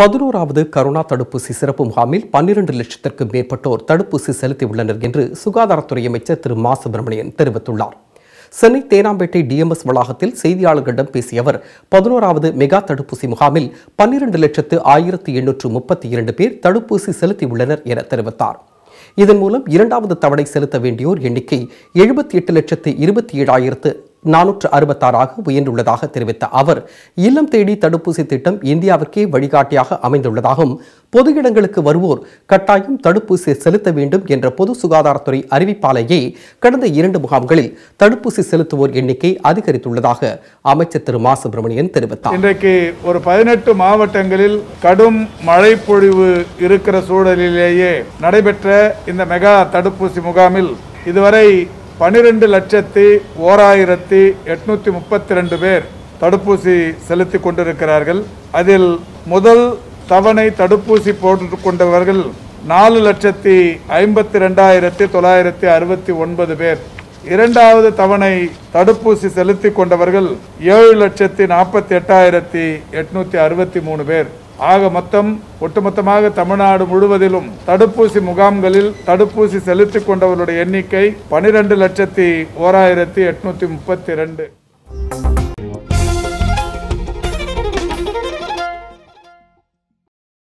பதினோராவது கரோனா தடுப்பூசி சிறப்பு முகாமில் பன்னிரண்டு லட்சத்திற்கும் மேற்பட்டோர் தடுப்பூசி செலுத்தியுள்ளனர் என்று சுகாதாரத்துறை அமைச்சர் திரு மா சுப்பிரமணியன் தெரிவித்துள்ளார் சென்னை தேனாம்பேட்டை டிஎம்எஸ் வளாகத்தில் செய்தியாளர்களிடம் பேசிய அவர் பதினோராவது மெகா தடுப்பூசி முகாமில் பன்னிரண்டு லட்சத்து ஆயிரத்து எண்ணூற்று முப்பத்தி இரண்டு பேர் தடுப்பூசி செலுத்தியுள்ளனர் என தெரிவித்தார் இதன் மூலம் இரண்டாவது தவணை செலுத்த வேண்டியோர் எண்ணிக்கை எழுபத்தி எட்டு லட்சத்து இருபத்தி ஏழாயிரத்து நானூற்று அறுபத்தாறாக உயர்ந்துள்ளதாக தெரிவித்த அவர் இல்லம் தேடி தடுப்பூசி திட்டம் இந்தியாவிற்கே வழிகாட்டியாக அமைந்துள்ளதாகவும் பொது இடங்களுக்கு வருவோர் கட்டாயம் தடுப்பூசி செலுத்த வேண்டும் என்ற பொது சுகாதாரத்துறை அறிவிப்பாலேயே கடந்த இரண்டு முகாம்களில் தடுப்பூசி செலுத்துவோர் எண்ணிக்கை அதிகரித்துள்ளதாக அமைச்சர் திரு மா சுப்பிரமணியன் தெரிவித்தார் இன்றைக்கு ஒரு பதினெட்டு மாவட்டங்களில் கடும் மழை பொழிவு இருக்கிற சூழலிலேயே நடைபெற்ற இந்த மெகா தடுப்பூசி முகாமில் இதுவரை பனிரெண்டு லட்சத்தி ஓராயிரத்தி எட்நூத்தி முப்பத்தி ரெண்டு பேர் தடுப்பூசி செலுத்தி கொண்டிருக்கிறார்கள் அதில் முதல் தவணை தடுப்பூசி போட்டுக் கொண்டவர்கள் நாலு லட்சத்தி ஐம்பத்தி ரெண்டாயிரத்தி தொள்ளாயிரத்தி அறுபத்தி ஒன்பது பேர் இரண்டாவது தவணை தடுப்பூசி செலுத்தி கொண்டவர்கள் ஏழு லட்சத்தி நாற்பத்தி எட்டாயிரத்தி எட்நூத்தி அறுபத்தி மூணு பேர் ஆக மொத்தம் ஒட்டுமொத்தமாக தமிழ்நாடு முழுவதிலும் தடுப்பூசி முகாம்களில் தடுப்பூசி செலுத்திக் கொண்டவர்களுடைய எண்ணிக்கை பனிரெண்டு லட்சத்தி ஓராயிரத்தி எட்நூத்தி முப்பத்தி ரெண்டு